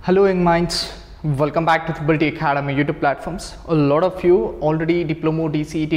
Hello, young minds. Welcome back to Triple T Academy YouTube platforms. A lot of you already Diploma DCET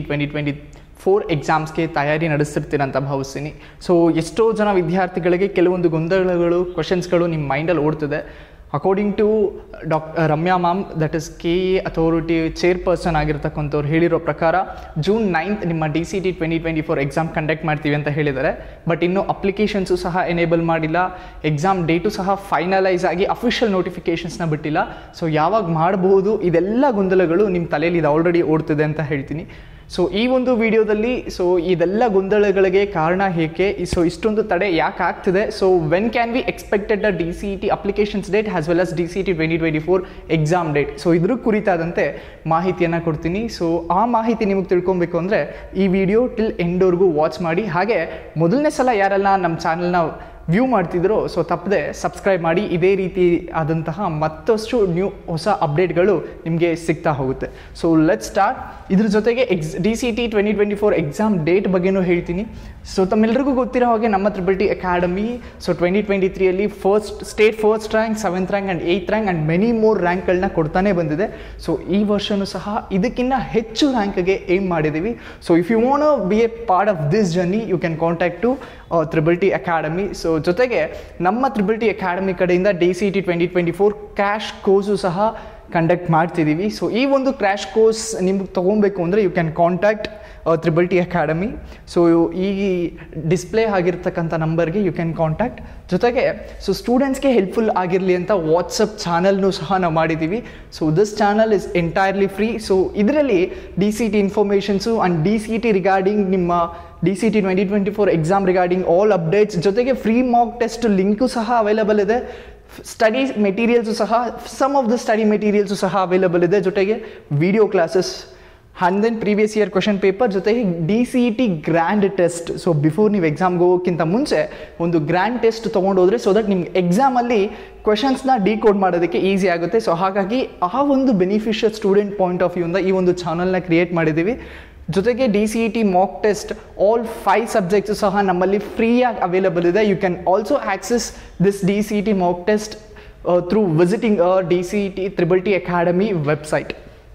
2024 ಎಕ್ಸಾಮ್ಸ್ಗೆ ತಯಾರಿ ನಡೆಸ್ತಿರ್ತೀರಂತ ಭಾವಿಸ್ತೀನಿ so ಎಷ್ಟೋ ಜನ ವಿದ್ಯಾರ್ಥಿಗಳಿಗೆ ಕೆಲವೊಂದು ಗೊಂದಲಗಳು ಕ್ವಶನ್ಸ್ಗಳು ನಿಮ್ಮ ಮೈಂಡಲ್ಲಿ ಓಡ್ತಿದೆ according to doc Ramya ma'am that is K A authority chairperson ಆಗಿರ್ತಕ್ಕಂಥವ್ರು ಹೇಳಿರೋ ಪ್ರಕಾರ ಜೂನ್ ನೈನ್ತ್ ನಿಮ್ಮ D C T twenty twenty four exam conduct ಮಾಡ್ತೀವಿ ಅಂತ ಹೇಳಿದ್ದಾರೆ ಬಟ್ ಇನ್ನು ಅಪ್ಲಿಕೇಶನ್ಸು ಸಹ ಎನೇಬಲ್ ಮಾಡಿಲ್ಲ ಎಕ್ಸಾಮ್ ಡೇಟು ಸಹ ಫೈನಲೈಸ್ ಆಗಿ ಅಫಿಷಿಯಲ್ ನೋಟಿಫಿಕೇಷನ್ಸ್ನ ಬಿಟ್ಟಿಲ್ಲ ಸೊ ಯಾವಾಗ ಮಾಡಬಹುದು ಇದೆಲ್ಲ ಗೊಂದಲಗಳು ನಿಮ್ಮ ತಲೆಯಲ್ಲಿ ಇದು ಆಲ್ರೆಡಿ ಓಡ್ತಿದೆ ಅಂತ ಹೇಳ್ತೀನಿ ಸೊ ಈ ಒಂದು ವಿಡಿಯೋದಲ್ಲಿ ಸೊ ಇದೆಲ್ಲ ಗೊಂದಲಗಳಿಗೆ ಕಾರಣ ಏಕೆ ಸೊ ಇಷ್ಟೊಂದು ತಡೆ ಯಾಕೆ ಆಗ್ತಿದೆ so when can we expected the D C T applications date as well as D C T twenty twenty four exam date so ಇದ್ರ ಕುರಿತಾದಂತೆ ಮಾಹಿತಿಯನ್ನು ಕೊಡ್ತೀನಿ ಸೊ ಆ ಮಾಹಿತಿ ನಿಮಗೆ ತಿಳ್ಕೊಬೇಕು ಅಂದರೆ ಈ ವಿಡಿಯೋ ಟಿಲ್ ಎಂಡ್ವರೆಗೂ ವಾಚ್ ಮಾಡಿ ಹಾಗೆ ಮೊದಲನೇ ಸಲ ಯಾರೆಲ್ಲ ನಮ್ಮ ಚಾನಲ್ನ ವ್ಯೂ ಮಾಡ್ತಿದ್ರು ಸೊ ತಪ್ಪದೆ ಸಬ್ಸ್ಕ್ರೈಬ್ ಮಾಡಿ ಇದೇ ರೀತಿ ಆದಂತಹ ಮತ್ತಷ್ಟು ನ್ಯೂ ಹೊಸ ಅಪ್ಡೇಟ್ಗಳು ನಿಮಗೆ ಸಿಗ್ತಾ ಹೋಗುತ್ತೆ ಸೊ ಲೆಟ್ ಸ್ಟಾರ್ಟ್ ಇದ್ರ ಜೊತೆಗೆ ex D C T twenty twenty four exam date ಬಗ್ಗೆನೂ ಹೇಳ್ತೀನಿ ಸೊ ತಮ್ಮೆಲ್ಲರಿಗೂ ಗೊತ್ತಿರೋ ಹಾಗೆ ನಮ್ಮ triple T academy so twenty twenty ತ್ರೀಯಲ್ಲಿ first state first rank seventh rank and eighth rank and many more ರ್ಯಾಂಕ್ಗಳನ್ನ ಕೊಡ್ತಾನೆ ಬಂದಿದೆ ಸೊ ಈ ವರ್ಷವೂ ಸಹ ಇದಕ್ಕಿಂತ ಹೆಚ್ಚು ರ್ಯಾಂಕ್ಗೆ ಏಮ್ ಮಾಡಿದ್ದೀವಿ so if you want be a part of this journey you can contact to triple T academy so ಜೊತೆಗೆ ನಮ್ಮ ತ್ರಿಬಲ್ ಟಿ ಅಕಾಡೆಮಿ ಕಡೆಯಿಂದ D C T twenty twenty four crash course ಸಹ ಕಂಡಕ್ಟ್ ಮಾಡ್ತಿದ್ದೀವಿ so ಈ ಒಂದು crash course ನಿಮ್ಗೆ ತೊಗೊಬೇಕು ಅಂದರೆ you can contact triple T academy so ಈ ಡಿಸ್ಪ್ಲೇ ಆಗಿರ್ತಕ್ಕಂಥ ನಂಬರ್ಗೆ ಯು ಕ್ಯಾನ್ ಕಾಂಟ್ಯಾಕ್ಟ್ ಜೊತೆಗೆ ಸೊ ಸ್ಟೂಡೆಂಟ್ಸ್ಗೆ ಹೆಲ್ಪ್ಫುಲ್ ಆಗಿರಲಿ ಅಂತ ವಾಟ್ಸಪ್ ಚಾನಲ್ನು ಸಹ ನಾವು ಮಾಡಿದ್ದೀವಿ so this channel is entirely free so ಇದರಲ್ಲಿ D C T informations and D C T regarding ನಿಮ್ಮ D C T twenty twenty four exam regarding all updates ಜೊತೆಗೆ ಫ್ರೀ ಮಾಕ್ ಟೆಸ್ಟ್ ಲಿಂಕು ಸಹ available ಇದೆ study materials ಸಹ some of the study materials ಸಹ available ಇದೆ ಜೊತೆಗೆ video classes and then previous year question paper ಜೊತೆಗೆ D C E T grand test so before ನೀವು ಎಕ್ಸಾಮ್ಗೆ ಹೋಗೋಕ್ಕಿಂತ ಮುಂಚೆ ಒಂದು ಗ್ರ್ಯಾಂಡ್ ಟೆಸ್ಟ್ ತೊಗೊಂಡೋದ್ರೆ ಸೊ ದಟ್ ನಿಮ್ಗೆ ಎಕ್ಸಾಮಲ್ಲಿ ಕ್ವೆಶನ್ಸ್ನ ಡಿಕೋಡ್ ಮಾಡೋದಕ್ಕೆ ಈಸಿ ಆಗುತ್ತೆ ಸೊ ಹಾಗಾಗಿ ಆ ಒಂದು ಬೆನಿಫಿಷಿಯಲ್ ಸ್ಟೂಡೆಂಟ್ ಪಾಯಿಂಟ್ ಆಫ್ ವ್ಯೂಯಿಂದ ಈ ಒಂದು ಚಾನಲ್ನ ಕ್ರಿಯೇಟ್ ಮಾಡಿದ್ದೀವಿ ಜೊತೆಗೆ D C E T mock test all five subjects ಸಹ ನಮ್ಮಲ್ಲಿ ಫ್ರೀಯಾಗಿ ಅವೈಲಬಲ್ ಇದೆ you can also access this D C E T mock test through visiting a D C E T triple T academy website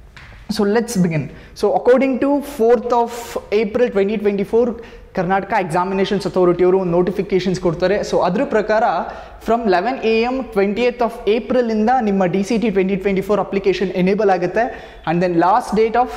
so let's begin so according to fourth of April twenty twenty four Karnataka examinations ಅಥಾರಿಟಿಯವರು ಒಂದು notifications ಕೊಡ್ತಾರೆ so ಅದ್ರ ಪ್ರಕಾರ from eleven A M twenty eighth of ಏಪ್ರಿಲಿಂದ ನಿಮ್ಮ D C T twenty twenty four application enable ಆಗುತ್ತೆ and then last date of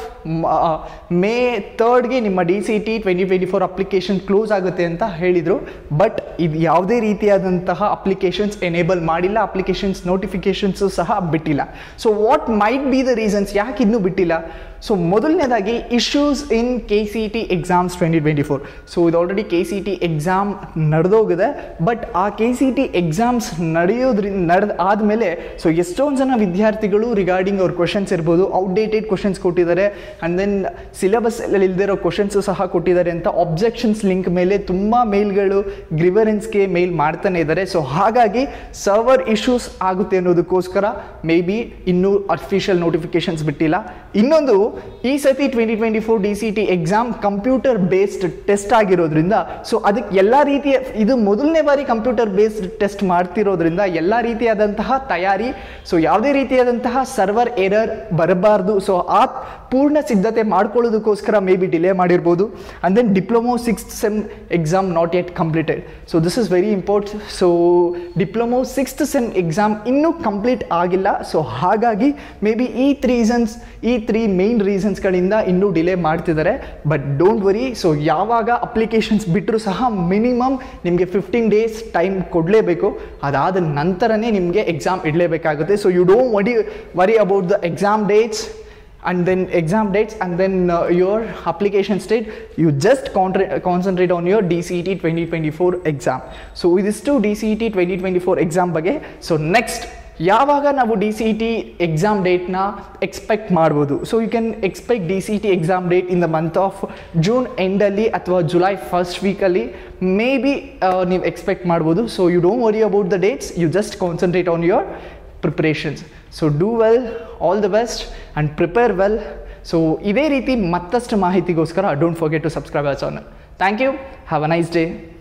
May ತರ್ಡ್ಗೆ ನಿಮ್ಮ D C T twenty twenty four application close ಆಗುತ್ತೆ ಅಂತ ಹೇಳಿದರು ಬಟ್ ಇದು ಯಾವುದೇ ರೀತಿಯಾದಂತಹ ಅಪ್ಲಿಕೇಶನ್ಸ್ ಎನೇಬಲ್ ಮಾಡಿಲ್ಲ ಅಪ್ಲಿಕೇಶನ್ಸ್ ನೋಟಿಫಿಕೇಶನ್ಸು ಸಹ ಬಿಟ್ಟಿಲ್ಲ so what might be the reasons ಯಾಕೆ ಇನ್ನೂ ಬಿಟ್ಟಿಲ್ಲ ಸೊ ಮೊದಲನೇದಾಗಿ issues in K C T exams twenty twenty four so ಇದು already K C T exam ನಡೆದೋಗಿದೆ ಬಟ್ ಆ ಕೆ ಸಿ ಟಿ ಎಕ್ಸಾಮ್ಸ್ ನಡೆಯೋದ್ರಿಂದ ನಡೆದ ಆದಮೇಲೆ ಸೊ ಎಷ್ಟೊಂದು ಜನ ವಿದ್ಯಾರ್ಥಿಗಳು ರಿಗಾರ್ಡಿಂಗ್ ಅವ್ರ ಕ್ವಶನ್ಸ್ ಇರ್ಬೋದು ಔಟ್ಡೇಟೆಡ್ ಕ್ವಶನ್ಸ್ ಕೊಟ್ಟಿದ್ದಾರೆ ಆ್ಯಂಡ್ ದೆನ್ ಸಿಲೆಬಸ್ ಇಲ್ದಿರೋ ಕ್ವಶನ್ಸು ಸಹ ಕೊಟ್ಟಿದ್ದಾರೆ ಅಂತ ಅಬ್ಜೆಕ್ಷನ್ಸ್ ಲಿಂಕ್ ಮೇಲೆ ತುಂಬ ಮೇಲ್ಗಳು ಗ್ರಿವರೆನ್ಸ್ಗೆ ಮೇಲ್ ಮಾಡ್ತಾನೆ ಇದ್ದಾರೆ ಸೊ ಹಾಗಾಗಿ ಸರ್ವರ್ ಇಶ್ಯೂಸ್ ಆಗುತ್ತೆ ಅನ್ನೋದಕ್ಕೋಸ್ಕರ ಮೇ ಬಿ ಇನ್ನೂ ಅಫಿಷಿಯಲ್ ನೋಟಿಫಿಕೇಶನ್ಸ್ ಬಿಟ್ಟಿಲ್ಲ ಇನ್ನೊಂದು ಈ ಸತಿ twenty twenty four D C T exam computer based test ಆಗಿರೋದ್ರಿಂದ ಸೊ ಅದಕ್ಕೆ ಎಲ್ಲ ರೀತಿಯ ಇದು ಮೊದಲನೇ ಬಾರಿ ಕಂಪ್ಯೂಟರ್ ಬೇಸ್ಡ್ ಟೆಸ್ಟ್ ಮಾಡ್ತಿರೋದ್ರಿಂದ ಎಲ್ಲ ರೀತಿಯಾದಂತಹ ತಯಾರಿ ಸೊ ಯಾವುದೇ ರೀತಿಯಾದಂತಹ ಸರ್ವರ್ ಎರರ್ ಬರಬಾರ್ದು ಸೊ ಆ ಪೂರ್ಣ ಸಿದ್ಧತೆ ಮಾಡ್ಕೊಳ್ಳೋದಕ್ಕೋಸ್ಕರ ಮೇ ಬಿ ಡಿಲೇ ಮಾಡಿರ್ಬೋದು and then diploma sixth sem exam not yet completed so this is very important so diploma sixth sem exam ಇನ್ನೂ ಕಂಪ್ಲೀಟ್ ಆಗಿಲ್ಲ ಸೊ ಹಾಗಾಗಿ ಮೇ ಬಿ ಈ ರೀಸನ್ಸ್ ಈ ತ್ರೀ ಮೇನ್ ರೀಸನ್ಸ್ಗಳಿಂದ ಇನ್ನೂ ಡಿಲೇ ಮಾಡ್ತಿದ್ದಾರೆ ಬಟ್ ಡೋಂಟ್ ವರಿ ಸೊ ಯಾವಾಗ applications ಬಿಟ್ಟರು ಸಹ ಮಿನಿಮಮ್ ನಿಮಗೆ ಫಿಫ್ಟೀನ್ ಡೇಸ್ ಟೈಮ್ ಕೊಡಲೇಬೇಕು ಅದಾದ ನಂತರನೇ ನಿಮಗೆ ಎಕ್ಸಾಮ್ ಇಡಲೇಬೇಕಾಗುತ್ತೆ ಸೊ ಯು ಡೋಂಟ್ ವಡಿ worry about the exam dates and then exam dates and then uh, your application state you just contra- concentrate on your DCET 2024 exam so ಇದಿಷ್ಟು DCET 2024 exam ಬಗ್ಗೆ so next ಯಾವಾಗ ನಾವು D C E T exam ಡೇಟ್ನ expect ಮಾಡ್ಬೋದು so you can expect D C E T exam date in the month of June ಎಂಡಲ್ಲಿ ಅಥವಾ July first ವೀಕಲ್ಲಿ maybe ನೀವು ಎಕ್ಸ್ಪೆಕ್ಟ್ ಮಾಡ್ಬೋದು so you don't worry about the dates you just concentrate on your preparations so do well all the best and prepare well so ಇದೇ ರೀತಿ ಮತ್ತಷ್ಟು ಮಾಹಿತಿಗೋಸ್ಕರ don't forget to subscribe our channel thank you have a nice day